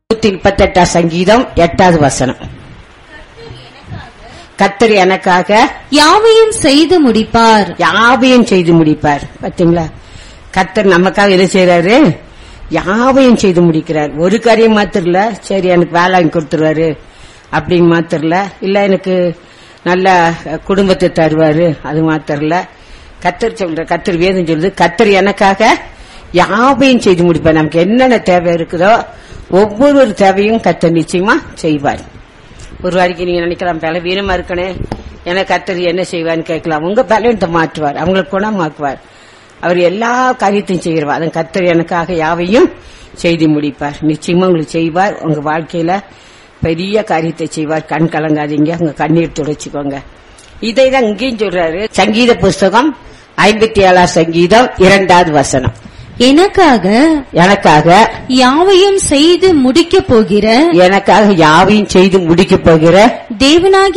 நூத்தி முப்பத்தெட்டாம் சங்கீதம் எட்டாவது வசனம் கத்தர் எனக்காக யாவையும் செய்து முடிப்பார் யாவையும் செய்து முடிப்பார் பாத்தீங்களா கத்தர் நமக்காக எது செய்யறாரு யாவையும் செய்து முடிக்கிறார் ஒரு காரியம் மாத்திரல சரி எனக்கு வேலை வாங்கி கொடுத்துருவாரு அப்படின்னு மாத்திரல இல்ல எனக்கு நல்ல அஹ், குடும்பத்தை தருவாரு அது மாத்திரல கத்தர் சொல்ற கத்தர் வேதம் சொல்லுது கத்தர் எனக்காக யாவையும் செய்து முடிப்பார் நமக்கு என்னென்ன தேவை இருக்குதோ ஒவ்வொரு தேவையும் கத்தர் நிச்சயமா செய்வார் ஒரு வாரிக்கு நீங்க நினைக்கலாம் பலவீனமா இருக்கனே எனக்கு கத்தர் என்ன செய்வான்னு கேட்கலாம் உங்க பலவீனத்தை மாற்றுவார் அவங்களுக்கு குணமாக்குவார் அவர் எல்லா காரியத்தையும் செய்கிறவார் அதன் கத்தர் எனக்காக யாவையும் செய்து முடிப்பார் நிச்சயமா உங்களுக்கு செய்வார் உங்க வாழ்க்கையில பெரிய காரியத்தை செய்வார் கண் கலங்காதீங்க உங்க கண்ணீர் துடைச்சுக்கோங்க இதை தான் இங்கேயும் சொல்றாரு சங்கீத புஸ்தகம் ஐம்பத்தி ஏழாம் சங்கீதம் இரண்டாவது வசனம் எனக்காக எனக்காக யாவையும் செய்து முடிக்கப் போகிற எனக்காக யாவையும் செய்து முடிக்கப் போகிற தேவனாகிய